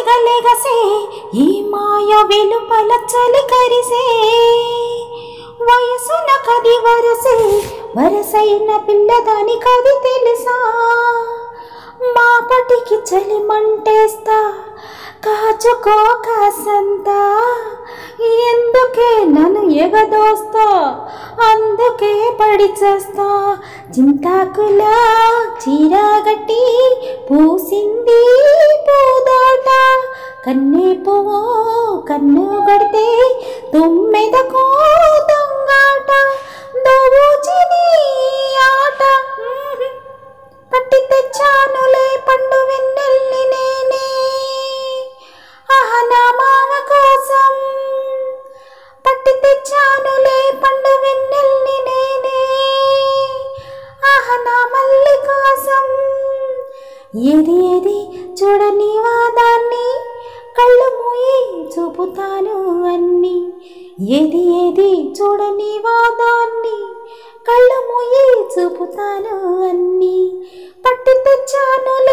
సెగలెగసే ఈ మాయ వెలుపల చలి కరిసే వయసున కది వరసే వరసైన పిల్లదాని కది తెలుసా మాపటికి చలి మంటేస్తా కాచుకో కాసంతా ఎందుకే నన్ను ఎగదోస్తా అందుకే పడి చేస్తా చింతాకులా చీరగట్టి పూసింది పూదోట కన్నే పువ్వు కన్ను గడితే తుమ్మెదకో దొంగాట దోచిని ఆట పట్టి తెచ్చానులే పండు వెన్నెల్లి నేనే ఆహా నా మామ కోసం పట్టి తెచ్చానులే పండు వెన్నెల్ని నేనే ఆహా నా మల్లి కోసం ఏది ఏది చూడని వాదాన్ని కళ్ళు మూయి చూపుతాను అన్ని ఏది ఏది చూడని వాదాన్ని కళ్ళు మూయి చూపుతాను అన్ని పట్టి తెచ్చాను